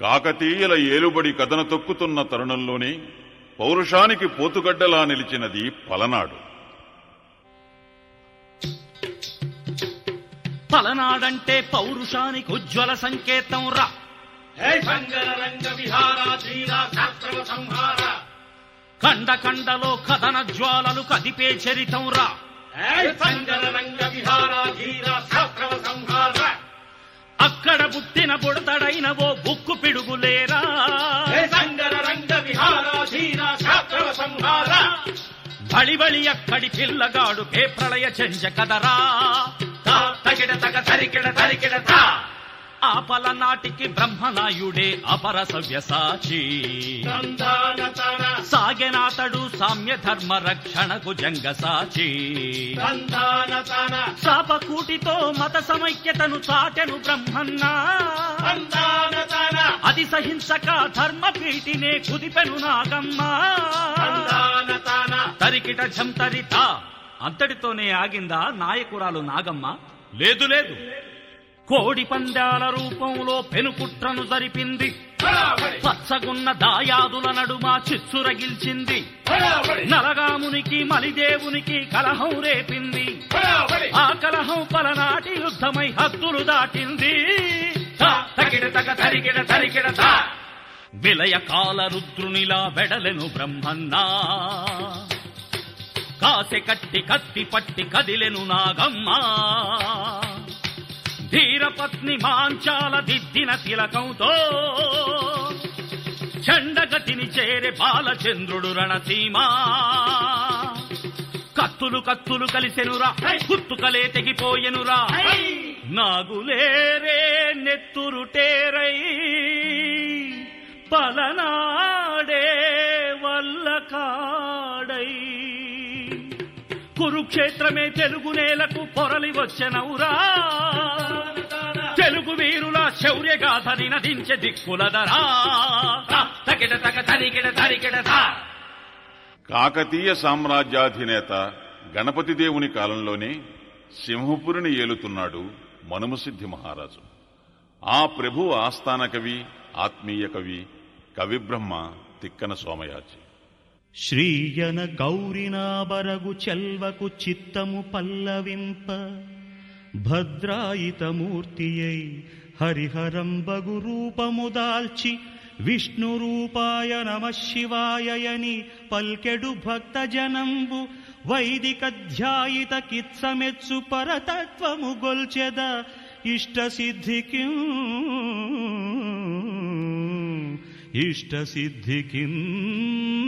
కాకతీయుల ఏలుబడి కథన తొక్కుతున్న తరుణంలోనే పౌరుషానికి పోతుగడ్డలా నిలిచినది పలనాడు పలనాడంటే పౌరుషానికి ఉజ్వల సంకేతం రా హే సంగర రంగ విహారాధీన శాస్త్రవ సంహార కండ కండలో కథన జ్వాలలు కదిపే చరితం రా హే సంగర రంగ విహారాధీన శాస్త్రవ సంహార అక్కడ పుట్టిన బుడతడైన ఓ బుక్కు పిడుగులేరా హే సంగర రంగ విహారాధీన శాస్త్రవ సంహార బళి బళి అక్కడి పిల్లగాడు పే ప్రళయ చెంజ కదరా తా తగిడ తగ తరికిడ తరికిడ తా ఆ పలనాటికి బ్రహ్మనాయుడే అపర సవ్యసాచి తందాన తన సాగెనాతడు సామ్య ధర్మ రక్షణకు జంగసాచి తందాన తన శాపకూటితో మత సమైక్యతను చాటెను బ్రహ్మన్న తందాన తన అది సహింసక ధర్మ ప్రీతినే కుదిపెను నాగమ్మ తందాన తన తరికిట ఝంతరిత అంతటితోనే ఆగిందా నాయకురాలు నాగమ్మ లేదు లేదు కోడి పందాల రూపంలో పెనుకుట్రను జరిపింది బరాబరి పచ్చగున్న దాయాదుల నడుమ చిచ్చురగిల్చింది బరాబరి నలగామునికి మలిదేవునికి కలహం రేపింది బరాబరి ఆ కలహం పలనాటి యుద్ధమై హద్దులు దాటింది తా తగిడ తగ తరికిడ తరికిడ తా విలయ కాల రుద్రునిలా వెడలెను బ్రహ్మన్నా కాసె కట్టి కత్తి పట్టి కదిలెను నాగమ్మ ధీరపత్ని మాంచాల దిద్దిన తిలకంతో చండగతిని చేరే బాలచంద్రుడు రణసీమా కత్తులు కత్తులు కలిసెనురా గుత్తుకలే తెగిపోయెనురా నాగులేరే నెత్తురుటేరై పలనాడే వల్ల కాడై కురుక్షేత్రమే తెలుగు నేలకు పొరలి వచ్చెనవురా తెలుగు వీరుల శౌర్యగాథని నదించే దిక్కులదరా తగిడ తగ తరికిడ తరికిడ తా కాకతీయ సామ్రాజ్యాధినేత గణపతి దేవుని కాలంలోనే సింహపురిని ఏలుతున్నాడు మనుమసిద్ధి మహారాజు ఆ ప్రభు ఆస్థాన కవి ఆత్మీయ కవి కవిబ్రహ్మ తిక్కన సోమయాజి శ్రీయన గౌరినాబరగు చెల్వకు చిత్తము పల్లవింప భద్రాయితమూర్తియై హరిహరంబగు రూపము దాల్చి విష్ణు రూపాయ నమ శివాయని పల్కెడు భక్త జనంబు వైదిక ధ్యాయిత కిత్సమెత్సు పరతత్వము గొల్చెద ఇష్ట సిద్ధికి ఇష్ట సిద్ధికి